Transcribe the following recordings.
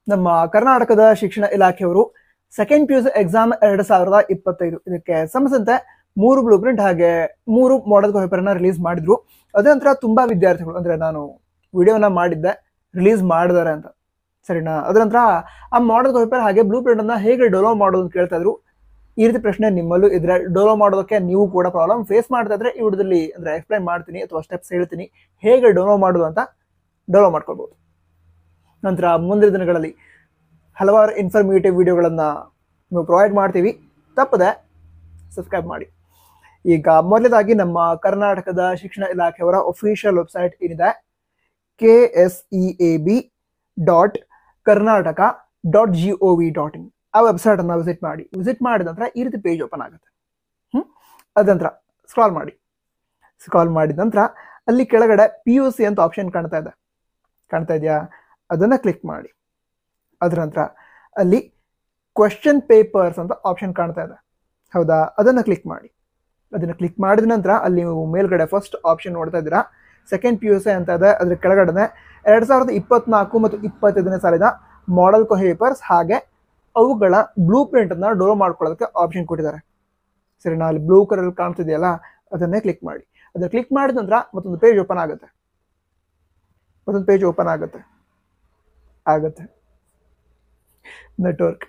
ನಮ್ಮ ಕರ್ನಾಟಕದ ಶಿಕ್ಷಣ ಇಲಾಖೆಯವರು second P U C exam ಎರಡು ಸಾವಿರದ ಇಪ್ಪತ್ತೈದು ಇದಕ್ಕೆ ಸಂಬಂಧಿಸಿದಂತೆ ಮೂರು ಬ್ಲೂ ಪ್ರಿಂಟ್ ಹಾಗೆ ಮೂರು ಮಾಡೆಲ್ ಪೇಪರ್ನ ರಿಲೀಸ್ ಮಾಡಿದ್ರು ಅದ ನಂತರ ತುಂಬಾ ವಿದ್ಯಾರ್ಥಿಗಳು ಅಂದ್ರೆ ನಾನು ವಿಡಿಯೋನ ಮಾಡಿದ್ದೆ ರಿಲೀಸ್ ಮಾಡಿದ್ದಾರೆ ಅಂತ ಸರಿನಾ ಅದ್ರ ನಂತರ ಆ ಮಾಡೆಲ್ ಪೇಪರ್ ಹಾಗೆ ಬ್ಲೂ ಪ್ರಿಂಟ್ ಅನ್ನ ಹೇಗೆ ಡೌನ್ಲೋಡ್ ಮಾಡೋದು ಅಂತ ಕೇಳ್ತಾ ಇದ್ರು ಈ ರೀತಿ ಪ್ರಶ್ನೆ ನಿಮ್ಮಲ್ಲೂ ಇದ್ರೆ ಡೌನ್ಲೋಡ್ ಮಾಡೋದಕ್ಕೆ ನೀವು ಕೂಡ ಪ್ರಾಬ್ಲಮ್ ಫೇಸ್ ಮಾಡ್ತಾ ಇದ್ರೆ ಈ ವಿಡಿಯೋದಲ್ಲಿ ಅಂದ್ರೆ ಎಕ್ಸ್ಪ್ಲೈನ್ ಮಾಡ್ತೀನಿ ಅಥವಾ ಸ್ಟೆಪ್ಸ್ ಹೇಳ್ತೀನಿ ಹೇಗೆ ಡೌನ್ಲೋಡ್ ಮಾಡೋದು ಅಂತ ಡೌನ್ಲೋಡ್ ಮಾಡ್ಕೊಳ್ಬೋದು ನಂತರ ಮುಂದಿನ ದಿನಗಳಲ್ಲಿ ಹಲವಾರು ಇನ್ಫಾರ್ಮೇಟಿವ್ ವಿಡಿಯೋಗಳನ್ನು ನೀವು ಪ್ರೊವೈಡ್ ಮಾಡ್ತೀವಿ ತಪ್ಪದೆ ಸಬ್ಸ್ಕ್ರೈಬ್ ಮಾಡಿ ಈಗ ಮೊದಲದಾಗಿ ನಮ್ಮ ಕರ್ನಾಟಕದ ಶಿಕ್ಷಣ ಇಲಾಖೆಯವರ ಒಫಿಷಿಯಲ್ ವೆಬ್ಸೈಟ್ ಏನಿದೆ K S E A B dot Karnataka dot G O V dot in ಆ ವೆಬ್ಸೈಟನ್ನು ವಿಸಿಟ್ ಮಾಡಿ ವಿಸಿಟ್ ಮಾಡಿದ ನಂತರ ಈ ರೀತಿ ಪೇಜ್ ಓಪನ್ ಆಗುತ್ತೆ ಹ್ಞೂ ಅದ ನಂತರ ಸ್ಕ್ರಾಲ್ ಮಾಡಿ ಸ್ಕ್ರಾಲ್ ಮಾಡಿದ ನಂತರ ಅಲ್ಲಿ ಕೆಳಗಡೆ ಪಿ ಯು ಸಿ ಅಂತ ಆಪ್ಷನ್ ಕಾಣ್ತಾ ಇದೆ ಕಾಣ್ತಾ ಇದೆಯಾ ಅದನ್ನು ಕ್ಲಿಕ್ ಮಾಡಿ ಅದರ ನಂತರ ಅಲ್ಲಿ ಕ್ವೆಶ್ಚನ್ ಪೇಪರ್ಸ್ ಅಂತ ಆಪ್ಷನ್ ಕಾಣ್ತಾ ಇದೆ ಹೌದಾ ಅದನ್ನು ಕ್ಲಿಕ್ ಮಾಡಿ ಅದನ್ನು ಕ್ಲಿಕ್ ಮಾಡಿದ ನಂತರ ಅಲ್ಲಿ ನೀವು ಮೇಲ್ಗಡೆ ಫಸ್ಟ್ ಆಪ್ಷನ್ ನೋಡ್ತಾ ಇದ್ದೀರಾ ಸೆಕೆಂಡ್ ಪಿ ಯು ಸಿ ಅಂತ ಇದೆ ಅದ್ರ ಕೆಳಗಡೆ ಎರಡು ಸಾವಿರದ ಇಪ್ಪತ್ನಾಲ್ಕು ಮತ್ತು ಇಪ್ಪತ್ತೈದನೇ ಸಾಲಿನ ಮಾಡೆಲ್ ಪೇಪರ್ಸ್ ಹಾಗೆ ಅವುಗಳ ಬ್ಲೂ ಪ್ರಿಂಟನ್ನು ಡೌನ್ಲೋಡ್ ಮಾಡ್ಕೊಳ್ಳೋದಕ್ಕೆ ಆಪ್ಷನ್ ಕೊಟ್ಟಿದ್ದಾರೆ ಸರಿ ನಾ ಅಲ್ಲಿ ಬ್ಲೂ ಕಲರ್ ಕಾಣ್ತಿದೆಯಲ್ಲ ಅದನ್ನೇ ಕ್ಲಿಕ್ ಮಾಡಿ ಅದನ್ನು ಕ್ಲಿಕ್ ಮಾಡಿದ ನಂತರ ಮತ್ತೊಂದು ಪೇಜ್ ಓಪನ್ ಆಗುತ್ತೆ ಮತ್ತೊಂದು ಪೇಜ್ ಓಪನ್ ಆಗುತ್ತೆ ಆಗುತ್ತೆ ನೆಟ್ವರ್ಕ್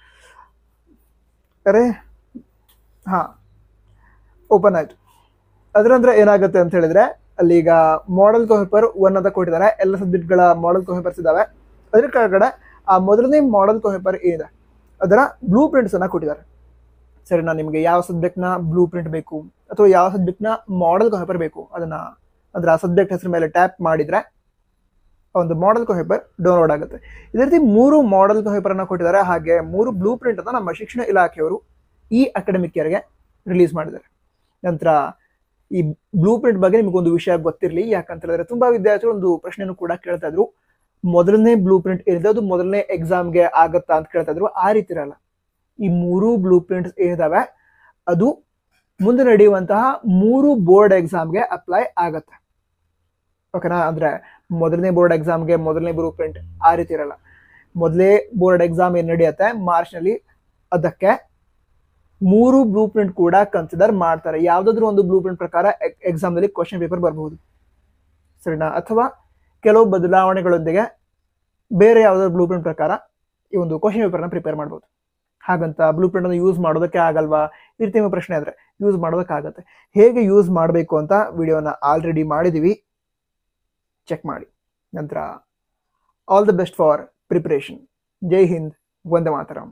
ಅರೆ ಹಾಂ ಓಪನ್ ಆಯಿತು ಅದರಂದ್ರೆ ಏನಾಗುತ್ತೆ ಅಂತ ಹೇಳಿದ್ರೆ ಅಲ್ಲಿ ಈಗ ಮಾಡೆಲ್ ಪೇಪರ್ ಒನ್ ಅಂತ ಕೊಟ್ಟಿದ್ದಾರೆ ಎಲ್ಲ ಸಬ್ಜೆಕ್ಟ್ಗಳ ಮಾಡೆಲ್ ಪೇಪರ್ಸ್ ಇದಾವೆ ಅದ್ರ ಕೆಳಗಡೆ ಆ ಮೊದಲನೇ ಮಾಡೆಲ್ ಪೇಪರ್ ಏನಿದೆ ಅದರ ಬ್ಲೂ ಪ್ರಿಂಟ್ಸ್ ಅನ್ನ ಕೊಟ್ಟಿದ್ದಾರೆ ಸರಿ ನಾನು ನಿಮಗೆ ಯಾವ ಸಬ್ಜೆಕ್ಟ್ನ ಬ್ಲೂ ಪ್ರಿಂಟ್ ಬೇಕು ಅಥವಾ ಯಾವ ಸಬ್ಜೆಕ್ಟ್ನ ಮಾಡೆಲ್ ಪೇಪರ್ ಬೇಕು ಅದನ್ನ ಅಂದ್ರೆ ಆ ಸಬ್ಜೆಕ್ಟ್ ಹೆಸರು ಮೇಲೆ ಟ್ಯಾಪ್ ಮಾಡಿದ್ರೆ ಒಂದು ಮಾಡೆಲ್ ಪೇಪರ್ ಡೌನ್ಲೋಡ್ ಆಗುತ್ತೆ ಇದೇ ರೀತಿ ಮೂರು ಮಾಡೆಲ್ ಪೇಪರ್ನ ಕೊಟ್ಟಿದ್ದಾರೆ ಹಾಗೆ ಮೂರು ಬ್ಲೂ ಪ್ರಿಂಟ್ ಅನ್ನ ನಮ್ಮ ಶಿಕ್ಷಣ ಇಲಾಖೆಯವರು ಈ ಅಕಾಡೆಮಿಕ್ ಇಯರ್ಗೆ ರಿಲೀಸ್ ಮಾಡಿದ್ದಾರೆ ನಂತರ ಈ ಬ್ಲೂ ಪ್ರಿಂಟ್ ಬಗ್ಗೆ ನಿಮಗೊಂದು ವಿಷಯ ಗೊತ್ತಿರಲಿ ಯಾಕಂತ ಹೇಳಿದ್ರೆ ತುಂಬಾ ವಿದ್ಯಾರ್ಥಿಗಳು ಒಂದು ಪ್ರಶ್ನೆಯನ್ನು ಕೂಡ ಕೇಳ್ತಾ ಇದ್ರು ಮೊದಲನೇ ಬ್ಲೂ ಪ್ರಿಂಟ್ ಏನಿದೆ ಅದು ಮೊದಲನೇ ಎಕ್ಸಾಮ್ಗೆ ಆಗತ್ತಾ ಅಂತ ಕೇಳ್ತಾ ಇದ್ರು ಆ ರೀತಿ ಇರಲ್ಲ ಈ ಮೂರು ಬ್ಲೂ ಪ್ರಿಂಟ್ಸ್ ಏನಿದಾವೆ ಅದು ಮುಂದೆ ನಡೆಯುವಂತಹ ಮೂರು ಬೋರ್ಡ್ ಎಕ್ಸಾಮ್ಗೆ ಅಪ್ಲೈ ಆಗತ್ತೆ ಓಕೆನಾ ಅಂದ್ರೆ ಮೊದಲನೇ ಬೋರ್ಡ್ ಎಕ್ಸಾಮ್ಗೆ ಮೊದಲನೇ ಬ್ಲೂ ಪ್ರಿಂಟ್ ಆ ರೀತಿ ಇರಲ್ಲ ಮೊದಲೇ ಬೋರ್ಡ್ ಎಕ್ಸಾಮ್ ಏನ್ ನಡೆಯುತ್ತೆ ಮಾರ್ಚ್ನಲ್ಲಿ ಅದಕ್ಕೆ ಮೂರು ಬ್ಲೂ ಪ್ರಿಂಟ್ ಕೂಡ ಕನ್ಸಿಡರ್ ಮಾಡ್ತಾರೆ ಯಾವ್ದಾದ್ರು ಒಂದು ಬ್ಲೂ ಪ್ರಿಂಟ್ ಪ್ರಕಾರ ಎಕ್ಸಾಮ್ ನಲ್ಲಿ ಕ್ವಶನ್ ಪೇಪರ್ ಬರಬಹುದು ಸರಿನಾ ಅಥವಾ ಕೆಲವು ಬದಲಾವಣೆಗಳೊಂದಿಗೆ ಬೇರೆ ಯಾವ್ದಾದ್ರು ಬ್ಲೂ ಪ್ರಿಂಟ್ ಪ್ರಕಾರ ಈ ಒಂದು ಕ್ವಶನ್ ಪೇಪರ್ನ ಪ್ರಿಪೇರ್ ಮಾಡ್ಬೋದು ಹಾಗಂತ ಬ್ಲೂ ಪ್ರಿಂಟ್ ಅನ್ನು ಯೂಸ್ ಮಾಡೋದಕ್ಕೆ ಆಗಲ್ವಾ ಈ ರೀತಿ ನಿಮ್ಮ ಪ್ರಶ್ನೆ ಆದ್ರೆ ಯೂಸ್ ಮಾಡೋದಕ್ಕಾಗತ್ತೆ ಹೇಗೆ ಯೂಸ್ ಮಾಡಬೇಕು ಅಂತ ವಿಡಿಯೋನ ಆಲ್ರೆಡಿ ಮಾಡಿದೀವಿ ಚೆಕ್ ಮಾಡಿ ನಂತರ all the best for preparation ಜೈ ಹಿಂದ್ ವಂದೇ ಮಾತರಂ